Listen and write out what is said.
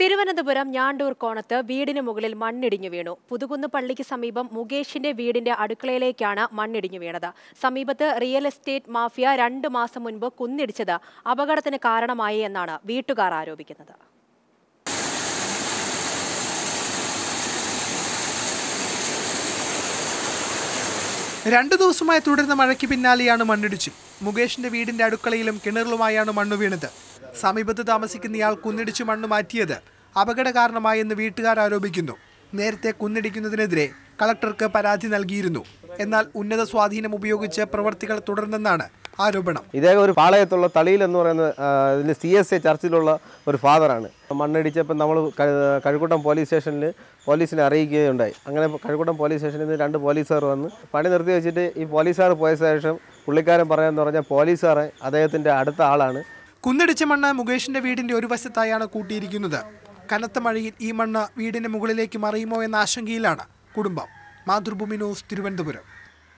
തിരുവനന്തപുരം ഞാണ്ടൂർ കോണത്ത് വീടിന് മുകളിൽ മണ്ണിടിഞ്ഞു വീണു പുതുകുന്ന് പള്ളിക്ക് സമീപം മുകേഷിന്റെ വീടിന്റെ അടുക്കളയിലേക്കാണ് മണ്ണിടിഞ്ഞു വീണത് സമീപത്ത് റിയൽ എസ്റ്റേറ്റ് മാഫിയ രണ്ട് മാസം മുൻപ് കുന്നിടിച്ചത് അപകടത്തിന് കാരണമായി എന്നാണ് വീട്ടുകാർ ആരോപിക്കുന്നത് രണ്ടു ദിവസമായി തുടരുന്ന മഴയ്ക്ക് പിന്നാലെയാണ് മണ്ണിടിച്ചു മുകേഷിന്റെ വീടിന്റെ അടുക്കളയിലും കിണറിലുമായാണ് മണ്ണ് വീണത് സമീപത്ത് താമസിക്കുന്നയാൾ കുന്നിടിച്ചു മണ്ണ് മാറ്റിയത് അപകട കാരണമായെന്ന് വീട്ടുകാർ ആരോപിക്കുന്നു നേരത്തെ കുന്നിടിക്കുന്നതിനെതിരെ കളക്ടർക്ക് പരാതി നൽകിയിരുന്നു എന്നാൽ ഉന്നത സ്വാധീനം ഉപയോഗിച്ച് പ്രവർത്തികൾ തുടർന്നെന്നാണ് ആരോപണം ഇദ്ദേഹം ഒരു പാളയത്തുള്ള തളിയിൽ എന്ന് പറയുന്ന ആ, ഇതിൽ സി എസ് എ ചർച്ചിലുള്ള ഒരു ഫാദറാണ് മണ്ണടിച്ചപ്പോൾ നമ്മൾ കഴുക്കൂട്ടം പോലീസ് സ്റ്റേഷനിൽ പോലീസിനെ അറിയിക്കുകയുണ്ടായി അങ്ങനെ കഴുക്കൂട്ടം പോലീസ് സ്റ്റേഷനിൽ നിന്ന് രണ്ട് പോലീസുകാർ വന്ന് പണി നിർത്തി വെച്ചിട്ട് ഈ പോലീസുകാർ പോയ ശേഷം പുള്ളിക്കാരൻ പറയാമെന്ന് പറഞ്ഞാൽ പോലീസുകാരെ അദ്ദേഹത്തിൻ്റെ അടുത്ത ആളാണ് കുന്നിടിച്ച മണ്ണ് മുകേഷിന്റെ വീടിന്റെ ഒരു വശത്തായാണ് കൂട്ടിയിരിക്കുന്നത് കനത്ത മഴയിൽ ഈ മണ്ണ് വീടിന് മുകളിലേക്ക് മറിയുമോ എന്ന ആശങ്കയിലാണ് കുടുംബം മാതൃഭൂമി ന്യൂസ് തിരുവനന്തപുരം